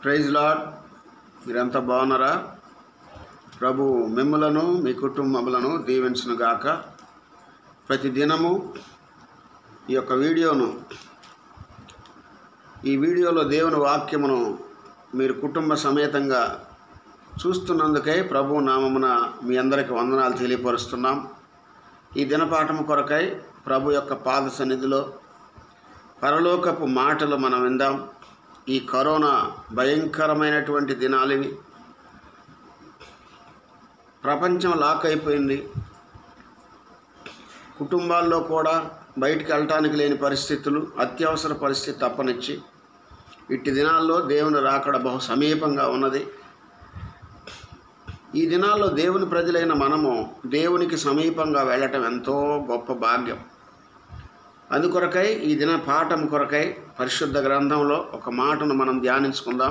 praise lord మీరంతా బాగున్నారా ప్రభు మిమ్మలను మీ కుటుంబములను దీవించును గాక ప్రతి దినము ఈ యొక్క వీడియోను ఈ వీడియోలో దేవుని వాక్యమును మీరు కుటుంబ సమేతంగా చూస్తున్నందుకై ప్రభు నామమున మీ అందరికి వందనాలు తెలియపరుస్తున్నాం ఈ దినపాఠము కొరకై ప్రభు యొక్క పాద సన్నిధిలో పరలోకపు మాటలు మనం విందాం ఈ కరోనా భయంకరమైనటువంటి దినాలు ఇవి ప్రపంచం లాక్ అయిపోయింది కుటుంబాల్లో కూడా బయటికి వెళ్ళటానికి లేని పరిస్థితులు అత్యవసర పరిస్థితి తప్పనిచ్చి ఇట్టి దినాల్లో దేవుని రాకడ బహు సమీపంగా ఉన్నది ఈ దినాల్లో దేవుని ప్రజలైన మనము దేవునికి సమీపంగా వెళ్ళటం ఎంతో గొప్ప భాగ్యం అందుకొరకై ఈ దిన పాఠం కొరకై పరిశుద్ధ గ్రంథంలో ఒక మాటను మనం ధ్యానించుకుందాం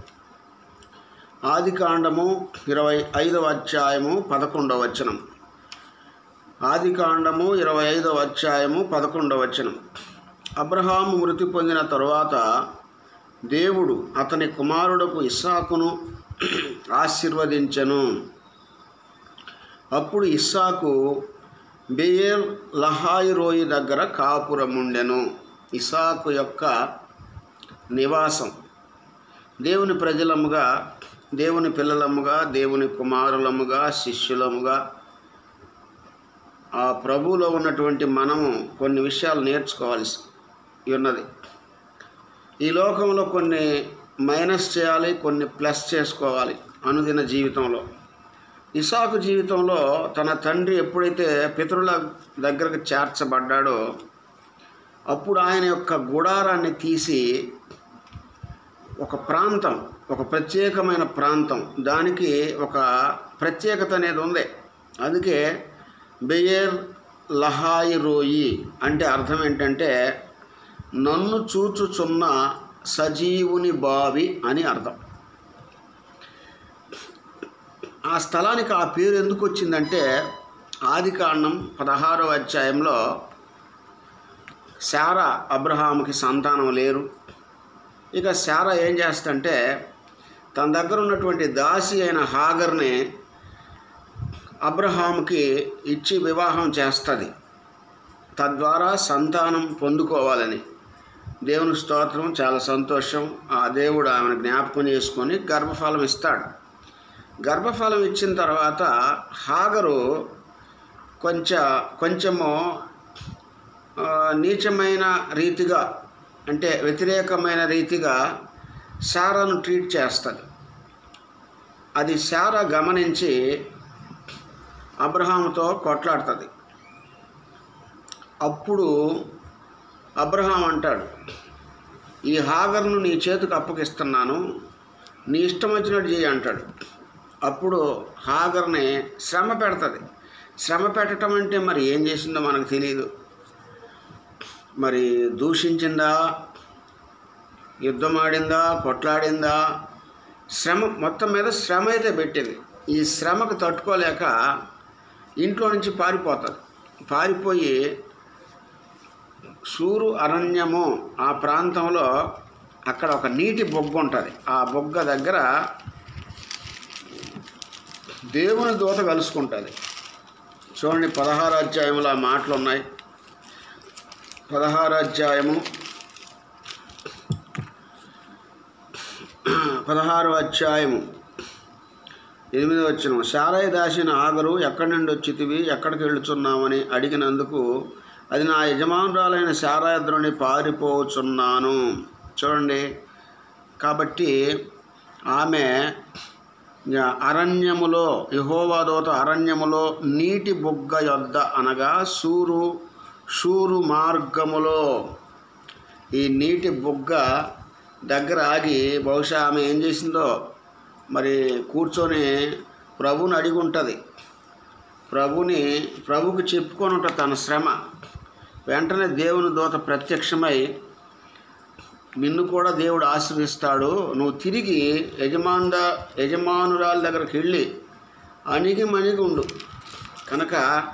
ఆది కాండము ఇరవై ఐదవ అధ్యాయము పదకొండవ వచనం ఆది కాండము ఇరవై ఐదవ అధ్యాయము పదకొండవ వచనం అబ్రహాము మృతి పొందిన తరువాత దేవుడు అతని కుమారుడకు ఇస్సాకును ఆశీర్వదించెను అప్పుడు ఇస్సాకు బెయేల్ లహాయి రోయి దగ్గర కాపురముండెను ఇసాకు యొక్క నివాసం దేవుని ప్రజలముగా దేవుని పిల్లలముగా దేవుని కుమారులముగా శిష్యులముగా ఆ ప్రభువులో ఉన్నటువంటి మనము కొన్ని విషయాలు నేర్చుకోవాల్సి ఉన్నది ఈ లోకంలో కొన్ని మైనస్ చేయాలి కొన్ని ప్లస్ చేసుకోవాలి అనుదిన జీవితంలో ఇసాకు జీవితంలో తన తండ్రి ఎప్పుడైతే పితరుల దగ్గరకు చేర్చబడ్డాడో అప్పుడు ఆయన యొక్క గుడారాన్ని తీసి ఒక ప్రాంతం ఒక ప్రత్యేకమైన ప్రాంతం దానికి ఒక ప్రత్యేకత అనేది ఉంది అందుకే బెయర్ లహాయి రోయి అంటే అర్థం ఏంటంటే నన్ను చూచుచున్న సజీవుని బావి అని అర్థం ఆ స్థలానికి ఆ పేరు ఎందుకు వచ్చిందంటే ఆది కాండం పదహారో అధ్యాయంలో శారా అబ్రహాముకి సంతానం లేరు ఇక శారా ఏం చేస్తంటే తన దగ్గర ఉన్నటువంటి దాసి అయిన హాగర్ని అబ్రహాముకి ఇచ్చి వివాహం చేస్తుంది తద్వారా సంతానం పొందుకోవాలని దేవుని స్తోత్రం చాలా సంతోషం ఆ దేవుడు ఆమెను జ్ఞాపకం చేసుకొని గర్భఫలం ఇస్తాడు గర్భఫలం ఇచ్చిన తర్వాత హాగరు కొంచెం కొంచెము నీచమైన రీతిగా అంటే వ్యతిరేకమైన రీతిగా శారాను ట్రీట్ చేస్తుంది అది శార గమనించి అబ్రహాముతో కొట్లాడుతుంది అప్పుడు అబ్రహాం అంటాడు ఈ హాగర్ను నీ చేతికి అప్పగిస్తున్నాను నీ ఇష్టం వచ్చినట్టు చేయి అంటాడు అప్పుడు హాగర్ని శ్రమ పెడుతుంది శ్రమ పెట్టడం అంటే మరి ఏం చేసిందో మనకు తెలియదు మరి దూషించిందా యుద్ధం ఆడిందా కొట్లాడిందా శ్రమ మొత్తం మీద శ్రమ అయితే పెట్టింది ఈ శ్రమకు తట్టుకోలేక ఇంట్లో నుంచి పారిపోతుంది పారిపోయి సూరు అరణ్యము ఆ ప్రాంతంలో అక్కడ ఒక నీటి బొగ్గ ఉంటుంది ఆ బొగ్గ దగ్గర దేవుని దూత కలుసుకుంటుంది చూడండి పదహారు అధ్యాయంలో ఆ మాటలు ఉన్నాయి పదహారు అధ్యాయము పదహారు అధ్యాయము ఎనిమిది వచ్చిన శారయ్య దాసిన ఆగరు ఎక్కడి నుండి వచ్చితివి ఎక్కడికి వెళుచున్నామని అడిగినందుకు అది నా యజమానురాలైన శారాద్రుని పారిపోచున్నాను చూడండి కాబట్టి ఆమె అరణ్యములో యహోవాదోత అరణ్యములో నీటి బుగ్గ యొద్ద అనగా సూరు షూరు మార్గములో ఈ నీటి బుగ్గ దగ్గర ఆగి బహుశా ఆమె ఏం చేసిందో మరి కూర్చొని ప్రభుని అడిగి ఉంటుంది ప్రభుని ప్రభుకి చెప్పుకొని ఉంటుంది తన శ్రమ వెంటనే దేవుని దూత ప్రత్యక్షమై నిన్ను కూడా దేవుడు ఆశ్రయిస్తాడు నువ్వు తిరిగి యజమానుడ యజమానురాల దగ్గరికి వెళ్ళి అణిగి మణిగి ఉండు కనుక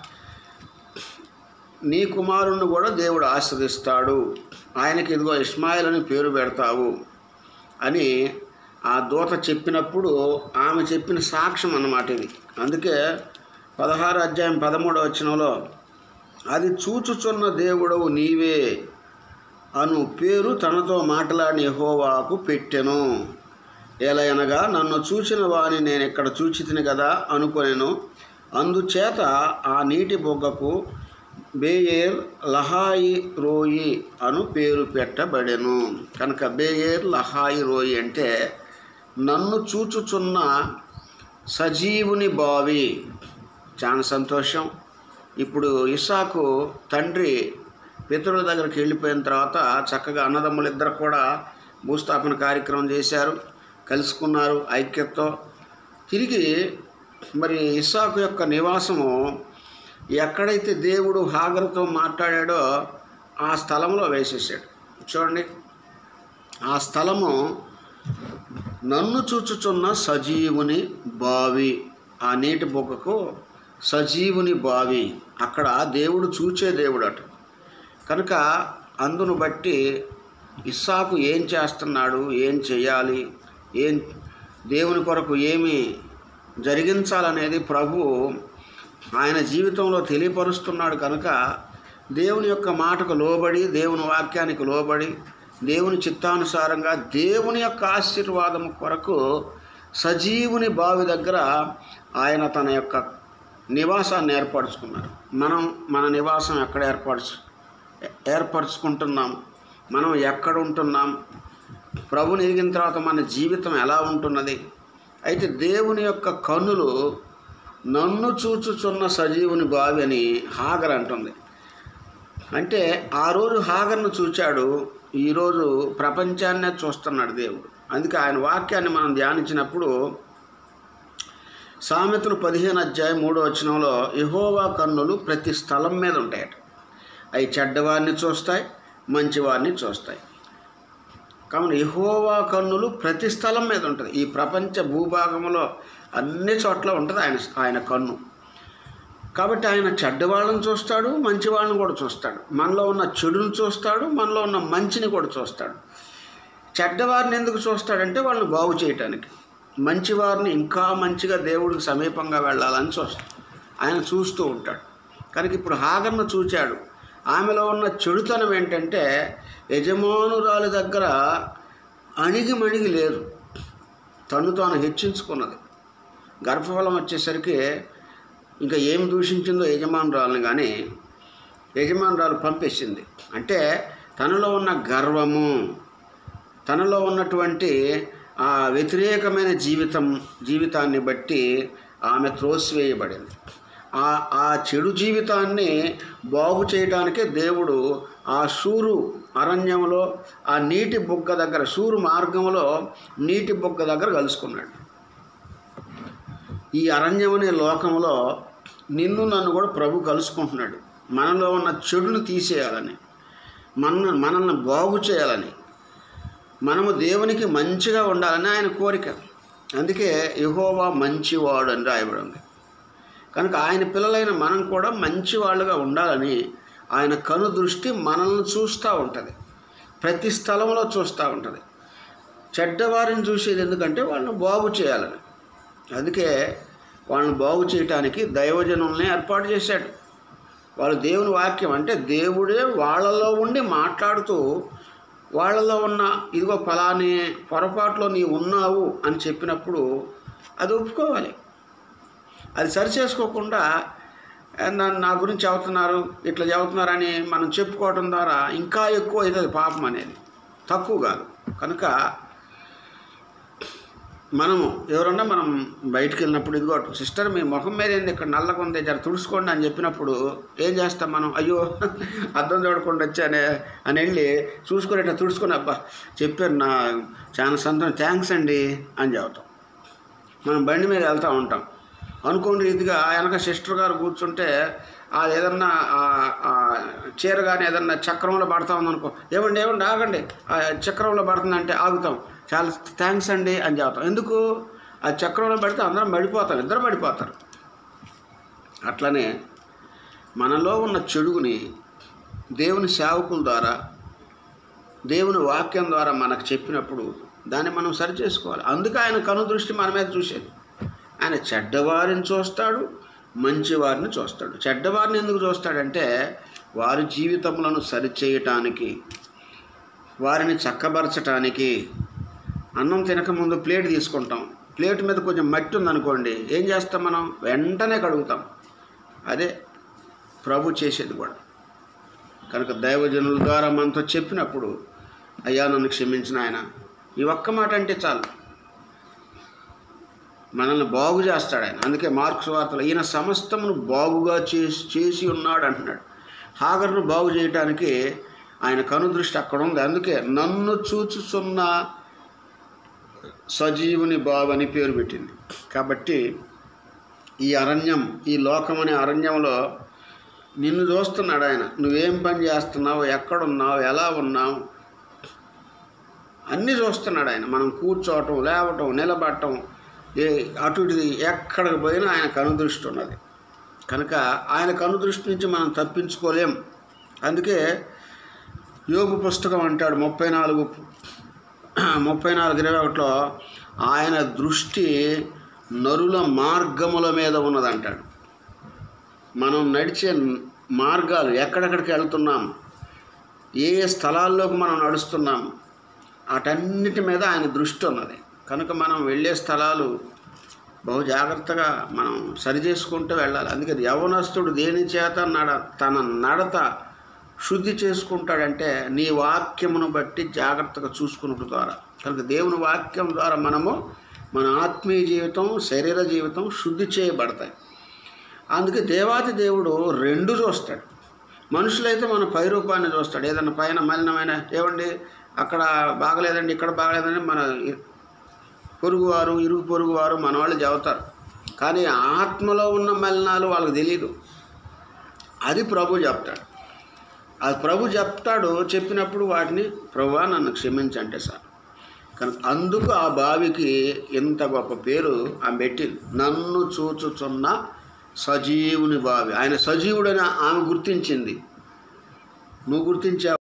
నీ కుమారుణ్ణి కూడా దేవుడు ఆశ్రదిస్తాడు ఆయనకి ఇదిగో ఇస్మాయిల్ అని పేరు పెడతావు అని ఆ దూత చెప్పినప్పుడు ఆమె చెప్పిన సాక్ష్యం అన్నమాట ఇది అందుకే పదహారు అధ్యాయం పదమూడవ వచనంలో అది చూచుచున్న దేవుడవు నీవే అను పేరు తనతో మాట్లాడిన యెహోవాకు పెట్టెను ఎలయనగా నన్ను చూచిన వాని నేను ఇక్కడ చూచితిని కదా అనుకొనెను అందుచేత ఆ నీటి బొగ్గకు బేయేర్ లహాయి రోయి అను పేరు పెట్టబడెను కనుక బేయేర్ లహాయి రోయి అంటే నన్ను చూచుచున్న సజీవుని బావి చాలా సంతోషం ఇప్పుడు ఇసాకు తండ్రి పితరుల దగ్గరికి వెళ్ళిపోయిన తర్వాత చక్కగా అన్నదమ్ములు ఇద్దరు కూడా భూస్థాపన కార్యక్రమం చేశారు కలుసుకున్నారు ఐక్యతతో తిరిగి మరి ఇస్సాకు యొక్క నివాసము ఎక్కడైతే దేవుడు హాగరుతో మాట్లాడాడో ఆ స్థలంలో వేసేసాడు చూడండి ఆ స్థలము నన్ను చూచుచున్న సజీవుని బావి ఆ నీటి బొగ్గకు సజీవుని బావి అక్కడ దేవుడు చూచే దేవుడు అట కనుక అందును బట్టి ఇస్సాకు ఏం చేస్తున్నాడు ఏం చేయాలి ఏం దేవుని కొరకు ఏమి జరిగించాలనేది ప్రభు ఆయన జీవితంలో తెలియపరుస్తున్నాడు కనుక దేవుని యొక్క మాటకు లోబడి దేవుని వాక్యానికి లోబడి దేవుని చిత్తానుసారంగా దేవుని యొక్క ఆశీర్వాదం కొరకు సజీవుని బావి దగ్గర ఆయన తన యొక్క నివాసాన్ని ఏర్పరచుకున్నారు మనం మన నివాసం ఎక్కడ ఏర్పరచు ఏర్పరచుకుంటున్నాం మనం ఎక్కడ ఉంటున్నాం ప్రభుని ఎరిగిన తర్వాత మన జీవితం ఎలా ఉంటున్నది అయితే దేవుని యొక్క కన్నులు నన్ను చూచుచున్న సజీవుని బావి అని హాగర్ అంటుంది అంటే ఆ రోజు హాగర్ను చూచాడు ఈరోజు ప్రపంచాన్నే చూస్తున్నాడు దేవుడు అందుకే ఆయన వాక్యాన్ని మనం ధ్యానించినప్పుడు సామెతలు పదిహేను అధ్యాయం మూడో వచనంలో యహోవా కన్నులు ప్రతి స్థలం మీద ఉంటాయట అవి చెడ్డవారిని చూస్తాయి మంచివారిని చూస్తాయి కావున యహోవా కన్నులు ప్రతి స్థలం మీద ఉంటుంది ఈ ప్రపంచ భూభాగంలో అన్ని చోట్ల ఉంటుంది ఆయన ఆయన కన్ను కాబట్టి ఆయన చెడ్డవాళ్ళని చూస్తాడు మంచి వాళ్ళని కూడా చూస్తాడు మనలో ఉన్న చెడుని చూస్తాడు మనలో ఉన్న మంచిని కూడా చూస్తాడు చెడ్డవారిని ఎందుకు చూస్తాడంటే వాళ్ళని బాగు చేయటానికి మంచివారిని ఇంకా మంచిగా దేవుడికి సమీపంగా వెళ్ళాలని చూస్తాడు ఆయన చూస్తూ ఉంటాడు కనుక ఇప్పుడు హాగర్ను చూచాడు ఆమెలో ఉన్న చెడుతనం ఏంటంటే యజమానురాలి దగ్గర అణిగి మణిగి లేదు తను తాను హెచ్చించుకున్నది గర్భఫలం వచ్చేసరికి ఇంకా ఏం దూషించిందో యజమానురాలని కానీ యజమానురాలు పంపేసింది అంటే తనలో ఉన్న గర్వము తనలో ఉన్నటువంటి ఆ వ్యతిరేకమైన జీవితం జీవితాన్ని బట్టి ఆమె త్రోసివేయబడింది ఆ ఆ చెడు జీవితాన్ని బాగు చేయడానికే దేవుడు ఆ సూరు అరణ్యంలో ఆ నీటి బుగ్గ దగ్గర సూరు మార్గంలో నీటి బుగ్గ దగ్గర కలుసుకున్నాడు ఈ అరణ్యం అనే లోకంలో నిన్ను నన్ను కూడా ప్రభు కలుసుకుంటున్నాడు మనలో ఉన్న చెడును తీసేయాలని మన మనల్ని బాగు చేయాలని మనము దేవునికి మంచిగా ఉండాలని ఆయన కోరిక అందుకే యహోవా మంచివాడు అని రాయబడి ఉంది కనుక ఆయన పిల్లలైన మనం కూడా మంచి వాళ్ళుగా ఉండాలని ఆయన కను దృష్టి మనల్ని చూస్తూ ఉంటుంది ప్రతి స్థలంలో చూస్తూ ఉంటుంది చెడ్డవారిని చూసేది ఎందుకంటే వాళ్ళని బాగు చేయాలని అందుకే వాళ్ళని బాగు చేయటానికి దైవజనుల్ని ఏర్పాటు చేశాడు వాళ్ళు దేవుని వాక్యం అంటే దేవుడే వాళ్ళలో ఉండి మాట్లాడుతూ వాళ్ళలో ఉన్న ఇదిగో ఫలాని పొరపాట్లో నీ ఉన్నావు అని చెప్పినప్పుడు అది ఒప్పుకోవాలి అది సరి చేసుకోకుండా "ఏ, నన్ను నా గురించి చెబుతున్నారు ఇట్లా చెబుతున్నారని మనం చెప్పుకోవడం ద్వారా ఇంకా ఎక్కువ అవుతుంది పాపం అనేది తక్కువ కాదు కనుక మనము ఎవరన్నా మనం బయటికి వెళ్ళినప్పుడు ఇదిగో సిస్టర్ మీ ముఖం మీద ఏంది ఇక్కడ నల్లగా ఉంది జర తుడుచుకోండి అని చెప్పినప్పుడు ఏం చేస్తాం మనం అయ్యో అద్దం చూడకుండా వచ్చానే అని వెళ్ళి చూసుకొని ఇట్లా తుడుచుకొని అబ్బా చెప్పారు నా చాలా సంతోషం థ్యాంక్స్ అండి అని చెబుతాం మనం బండి మీద వెళ్తూ ఉంటాం అనుకోని రీతిగా వెనక సిస్టర్ గారు కూర్చుంటే అది ఏదన్నా ఆ- ఆ చీర కానీ ఏదన్నా చక్రంలో పడతా ఉందనుకో ఏమండి ఏమండి ఆగండి ఆ చక్రంలో పడుతుందంటే ఆగుతాం చాలా థ్యాంక్స్ అండి అని చెప్తాం ఎందుకు ఆ చక్రంలో పడితే అందరం పడిపోతాం ఇద్దరు పడిపోతారు అట్లనే మనలో ఉన్న చెడుగుని దేవుని సేవకుల ద్వారా దేవుని వాక్యం ద్వారా మనకు చెప్పినప్పుడు దాన్ని మనం సరి చేసుకోవాలి అందుకే ఆయన కనుదృష్టి మన మీద చూసేది ఆయన చెడ్డవారిని చూస్తాడు మంచివారిని చూస్తాడు చెడ్డవారిని ఎందుకు చూస్తాడంటే వారి జీవితములను సరిచేయటానికి వారిని చక్కబరచటానికి అన్నం తినకముందు ప్లేట్ తీసుకుంటాం ప్లేట్ మీద కొంచెం మట్టి ఉందనుకోండి ఏం చేస్తాం మనం వెంటనే కడుగుతాం అదే ప్రభు చేసేది కూడా కనుక దైవజనుల ద్వారా మనతో చెప్పినప్పుడు అయ్యా నన్ను క్షమించిన ఆయన ఈ ఒక్క మాట అంటే చాలు మనల్ని బాగు చేస్తాడు ఆయన అందుకే మార్క్స్ వార్తలు ఈయన సమస్తమును బాగుగా చేసి చేసి ఉన్నాడు అంటున్నాడు హాగర్ను బాగు చేయటానికి ఆయన కనుదృష్టి అక్కడ ఉంది అందుకే నన్ను చూచుచున్న సజీవుని బాగు అని పేరు పెట్టింది కాబట్టి ఈ అరణ్యం ఈ లోకం అనే అరణ్యంలో నిన్ను చూస్తున్నాడు ఆయన నువ్వేం పని చేస్తున్నావు ఎక్కడున్నావు ఎలా ఉన్నావు అన్నీ చూస్తున్నాడు ఆయన మనం కూర్చోవటం లేవటం నిలబడటం ఏ అటు ఇటు ఎక్కడికి పోయినా ఆయన కనుదృష్టి ఉన్నది కనుక ఆయన కనుదృష్టి నుంచి మనం తప్పించుకోలేం అందుకే యోగు పుస్తకం అంటాడు ముప్పై నాలుగు ముప్పై నాలుగు ఇరవై ఒకటిలో ఆయన దృష్టి నరుల మార్గముల మీద ఉన్నదంటాడు మనం నడిచే మార్గాలు ఎక్కడెక్కడికి వెళ్తున్నాం ఏ ఏ స్థలాల్లోకి మనం నడుస్తున్నాం వాటన్నిటి మీద ఆయన దృష్టి ఉన్నది కనుక మనం వెళ్ళే స్థలాలు బహు జాగ్రత్తగా మనం సరి చేసుకుంటూ వెళ్ళాలి అందుకే యవనస్తుడు దేని చేత నడ తన నడత శుద్ధి చేసుకుంటాడంటే నీ వాక్యమును బట్టి జాగ్రత్తగా చూసుకున్నట్టు ద్వారా కనుక దేవుని వాక్యం ద్వారా మనము మన ఆత్మీయ జీవితం శరీర జీవితం శుద్ధి చేయబడతాయి అందుకే దేవాది దేవుడు రెండు చూస్తాడు మనుషులైతే మన పై రూపాన్ని చూస్తాడు ఏదన్నా పైన మలినమైన ఏమండి అక్కడ బాగలేదండి ఇక్కడ బాగలేదండి మన పొరుగువారు ఇరుగు పొరుగువారు మన వాళ్ళు చెబుతారు కానీ ఆత్మలో ఉన్న మలినాలు వాళ్ళకి తెలియదు అది ప్రభు చెప్తాడు అది ప్రభు చెప్తాడు చెప్పినప్పుడు వాటిని ప్రభువా నన్ను క్షమించంటే సార్ కనుక అందుకు ఆ బావికి ఇంత గొప్ప పేరు ఆమె పెట్టింది నన్ను చూచుచున్న సజీవుని బావి ఆయన సజీవుడని ఆమె గుర్తించింది నువ్వు గుర్తించావు